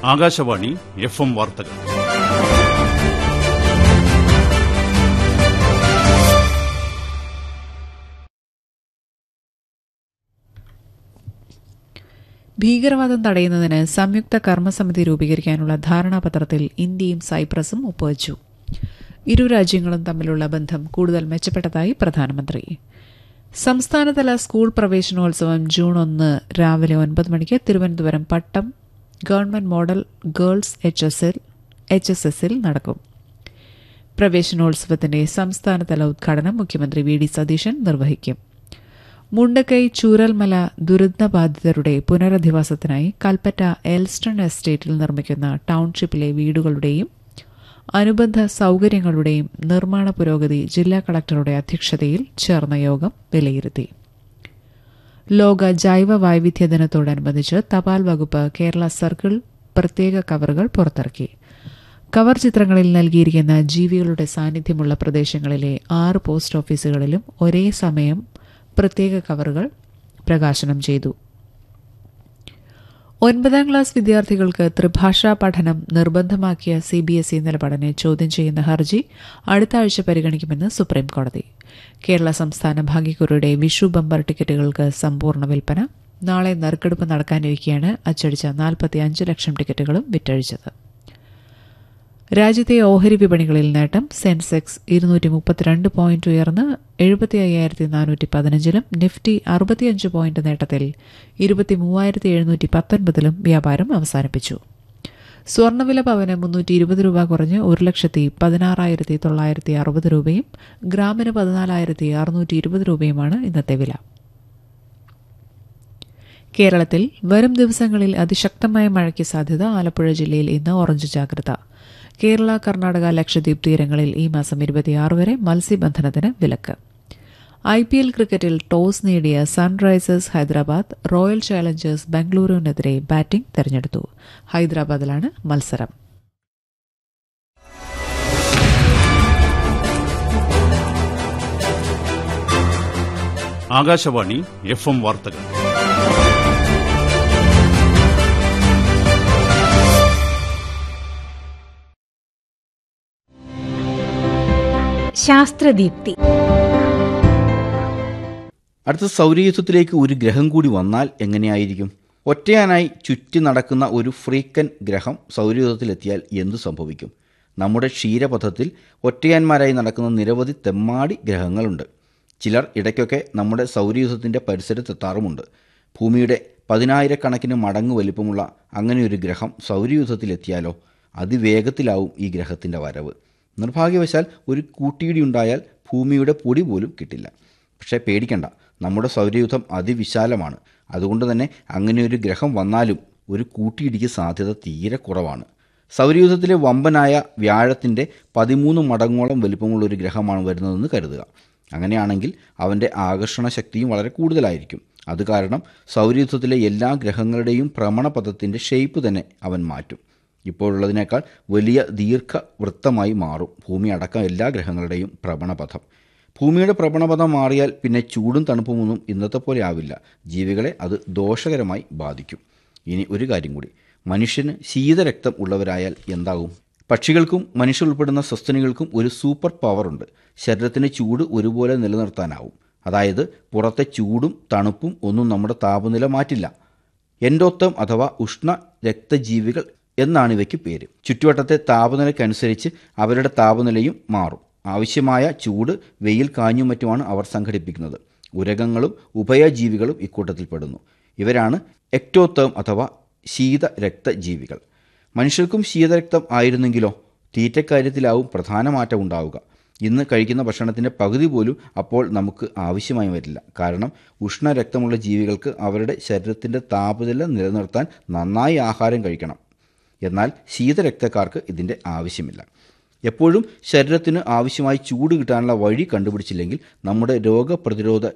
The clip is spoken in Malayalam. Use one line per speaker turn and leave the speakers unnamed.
ആകാശവാണി എഫ് എം വാർത്തകൾ
ഭീകരവാദം തടയുന്നതിന് സംയുക്ത കർമ്മസമിതി രൂപീകരിക്കാനുള്ള ധാരണാപത്രത്തിൽ ഇന്ത്യയും സൈപ്രസും ഒപ്പുവച്ചു ഇരു രാജ്യങ്ങളും തമ്മിലുള്ള ബന്ധം കൂടുതൽ മെച്ചപ്പെട്ടതായി പ്രധാനമന്ത്രി സംസ്ഥാനതല സ്കൂൾ പ്രവേശനോത്സവം ജൂൺ ഒന്ന് രാവിലെ ഒൻപത് മണിക്ക് Thiruvananthapuram Pattom government model girls H S L H S എസിൽ നടക്കും പ്രവേശനോത്സവത്തിന്റെ സംസ്ഥാനതല ഉദ്ഘാടനം മുഖ്യമന്ത്രി വി ഡി സതീശൻ നിർവഹിക്കും മുണ്ടക്കൈ ചൂരൽമല ദുരന്തബാധിതരുടെ പുനരധിവാസത്തിനായി കൽപ്പറ്റ എൽസ്റ്റൺ എസ്റ്റേറ്റിൽ നിർമ്മിക്കുന്ന ടൌൺഷിപ്പിലെ വീടുകളുടെയും അനുബന്ധ സൌകര്യങ്ങളുടെയും നിർമ്മാണ പുരോഗതി ജില്ലാ കളക്ടറുടെ അധ്യക്ഷതയിൽ ചേർന്ന യോഗം വിലയിരുത്തി ലോക ജൈവ വൈവിധ്യ ദിനത്തോടനുബന്ധിച്ച് തപാൽ വകുപ്പ് കേരള സർക്കിൾ പ്രത്യേക കവറുകൾ പുറത്തിറക്കി കവർ ചിത്രങ്ങളിൽ നൽകിയിരിക്കുന്ന ജീവികളുടെ സാന്നിധ്യമുള്ള പ്രദേശങ്ങളിലെ ആറ് പോസ്റ്റ് ഓഫീസുകളിലും ഒരേ സമയം പ്രത്യേക കവറുകൾ പ്രകാശനം ചെയ്തു ഒൻപതാം ക്ലാസ് വിദ്യാർത്ഥികൾക്ക് ത്രിഭാഷാ പഠനം നിർബന്ധമാക്കിയ സി ബി എസ് ഇ നിലപാടിനെ ചോദ്യം ചെയ്യുന്ന ഹർജി അടുത്ത ആഴ്ച പരിഗണിക്കുമെന്ന് സുപ്രീംകോടതി കേരള സംസ്ഥാന ഭാഗ്യക്കുറിയുടെ വിഷു ബമ്പർ ടിക്കറ്റുകൾക്ക് സമ്പൂർണ്ണ വിൽപ്പന നാളെ നറുക്കെടുപ്പ് നടക്കാനിരിക്കെയാണ് അച്ചടിച്ച നാൽപ്പത്തിയഞ്ച് ലക്ഷം ടിക്കറ്റുകളും വിറ്റഴിച്ചത് രാജ്യത്തെ ഓഹരി വിപണികളിൽ നേട്ടം സെൻസെക്സ് ഇരുന്നൂറ്റി മുപ്പത്തിരണ്ട് പോയിന്റ് ഉയർന്ന് എഴുപത്തി അയ്യായിരത്തി നാനൂറ്റി പതിനഞ്ചിലും നിഫ്റ്റി അറുപത്തിയഞ്ച് പോയിന്റ് നേട്ടത്തിൽ ഇരുപത്തി മൂവായിരത്തി എഴുന്നൂറ്റി പത്തൊൻപതിലും വ്യാപാരം അവസാനിപ്പിച്ചു സ്വർണ്ണവില പവന് മുന്നൂറ്റി ഇരുപത് രൂപ കുറഞ്ഞ് ഒരു ലക്ഷത്തി പതിനാറായിരത്തി തൊള്ളായിരത്തി അറുപത് രൂപയും ഗ്രാമിന് പതിനാലായിരത്തി അറുന്നൂറ്റി ഇരുപത് രൂപയുമാണ് ഇന്നത്തെ വില കേരളത്തിൽ വരും ദിവസങ്ങളിൽ അതിശക്തമായ മഴയ്ക്ക് സാധ്യത ആലപ്പുഴ ജില്ലയിൽ ഇന്ന് ഓറഞ്ച് ജാഗ്രത കേരള കർണാടക ലക്ഷദ്വീപ് തീരങ്ങളിൽ ഈ മാസം ഇരുപത്തിയാറ് വരെ മത്സ്യബന്ധനത്തിന് വിലക്ക് ഐ പി എൽ ക്രിക്കറ്റിൽ ടോസ് നേടിയ സൺറൈസേഴ്സ് ഹൈദരാബാദ് റോയൽ ചാലഞ്ചേഴ്സ് ബംഗളൂരുവിനെതിരെ ബാറ്റിംഗ് തെരഞ്ഞെടുത്തു ഹൈദരാബാദിലാണ് മത്സരം
ആകാശവാണി എഫ് എം വാർത്തകൾ
ശാസ്ത്രദീപ്തി
അടുത്ത സൗരയൂഥത്തിലേക്ക് ഒരു ഗ്രഹം കൂടി വന്നാൽ എങ്ങനെയായിരിക്കും ഒറ്റയാനായി ചുറ്റി നടക്കുന്ന ഒരു ഫ്രീക്കൻ ഗ്രഹം സൗരയൂഥത്തിലെത്തിയാൽ എന്തു സംഭവിക്കും നമ്മുടെ ക്ഷീരപഥത്തിൽ ഒറ്റയാന്മാരായി നടക്കുന്ന നിരവധി തെമ്മാടി ഗ്രഹങ്ങളുണ്ട് ചിലർ ഇടയ്ക്കൊക്കെ നമ്മുടെ സൗരയൂഥത്തിൻ്റെ പരിസരത്തെത്താറുമുണ്ട് ഭൂമിയുടെ പതിനായിരക്കണക്കിന് മടങ്ങ് വലിപ്പമുള്ള അങ്ങനെയൊരു ഗ്രഹം സൗരയൂഥത്തിലെത്തിയാലോ അതിവേഗത്തിലാവും ഈ ഗ്രഹത്തിൻ്റെ വരവ് നിർഭാഗ്യവശാൽ ഒരു കൂട്ടിയിടി ഉണ്ടായാൽ ഭൂമിയുടെ പൊടി പോലും കിട്ടില്ല പക്ഷേ പേടിക്കണ്ട നമ്മുടെ സൗരയൂഥം അതിവിശാലമാണ് അതുകൊണ്ട് തന്നെ അങ്ങനെയൊരു ഗ്രഹം വന്നാലും ഒരു കൂട്ടിയിടിക്ക് സാധ്യത തീരെ കുറവാണ് സൗരയൂഥത്തിലെ വമ്പനായ വ്യാഴത്തിൻ്റെ പതിമൂന്ന് മടങ്ങോളം വലിപ്പമുള്ള ഒരു ഗ്രഹമാണ് വരുന്നതെന്ന് കരുതുക അങ്ങനെയാണെങ്കിൽ അവൻ്റെ ആകർഷണ ശക്തിയും വളരെ കൂടുതലായിരിക്കും അത് കാരണം സൗരയൂഥത്തിലെ എല്ലാ ഗ്രഹങ്ങളുടെയും ഭ്രമണപഥത്തിൻ്റെ ഷേപ്പ് തന്നെ അവൻ മാറ്റും ഇപ്പോഴുള്ളതിനേക്കാൾ വലിയ ദീർഘവൃത്തമായി മാറും ഭൂമി അടക്കം എല്ലാ ഗ്രഹങ്ങളുടെയും ഭ്രമണപഥം ഭൂമിയുടെ ഭ്രമണപഥം മാറിയാൽ പിന്നെ ചൂടും തണുപ്പുമൊന്നും ഇന്നത്തെ പോലെ ആവില്ല ജീവികളെ അത് ദോഷകരമായി ബാധിക്കും ഇനി ഒരു കാര്യം കൂടി മനുഷ്യന് ശീതരക്തം ഉള്ളവരായാൽ എന്താകും പക്ഷികൾക്കും മനുഷ്യർ ഉൾപ്പെടുന്ന സസ്തനികൾക്കും ഒരു സൂപ്പർ പവറുണ്ട് ശരീരത്തിന് ചൂട് ഒരുപോലെ നിലനിർത്താനാവും അതായത് പുറത്തെ ചൂടും തണുപ്പും ഒന്നും നമ്മുടെ താപനില മാറ്റില്ല എൻഡോത്തം അഥവാ ഉഷ്ണ രക്തജീവികൾ എന്നാണ് ഇവയ്ക്ക് പേര് ചുറ്റുവട്ടത്തെ താപനിലയ്ക്കനുസരിച്ച് അവരുടെ താപനിലയും മാറും ആവശ്യമായ ചൂട് വെയിൽ കാഞ്ഞും മറ്റുമാണ് അവർ സംഘടിപ്പിക്കുന്നത് ഉരകങ്ങളും ഉഭയജീവികളും ഇക്കൂട്ടത്തിൽപ്പെടുന്നു ഇവരാണ് എക്ടോത്തേം അഥവാ ശീതരക്തജീവികൾ മനുഷ്യർക്കും ശീതരക്തം ആയിരുന്നെങ്കിലോ തീറ്റക്കാര്യത്തിലാവും പ്രധാന മാറ്റം ഉണ്ടാവുക ഇന്ന് കഴിക്കുന്ന ഭക്ഷണത്തിൻ്റെ പകുതി പോലും അപ്പോൾ നമുക്ക് ആവശ്യമായി വരില്ല കാരണം ഉഷ്ണരക്തമുള്ള ജീവികൾക്ക് അവരുടെ ശരീരത്തിൻ്റെ താപനില നിലനിർത്താൻ നന്നായി ആഹാരം കഴിക്കണം എന്നാൽ ശീതരക്തക്കാർക്ക് ഇതിൻ്റെ ആവശ്യമില്ല എപ്പോഴും ശരീരത്തിന് ആവശ്യമായി ചൂട് കിട്ടാനുള്ള വഴി കണ്ടുപിടിച്ചില്ലെങ്കിൽ നമ്മുടെ രോഗപ്രതിരോധ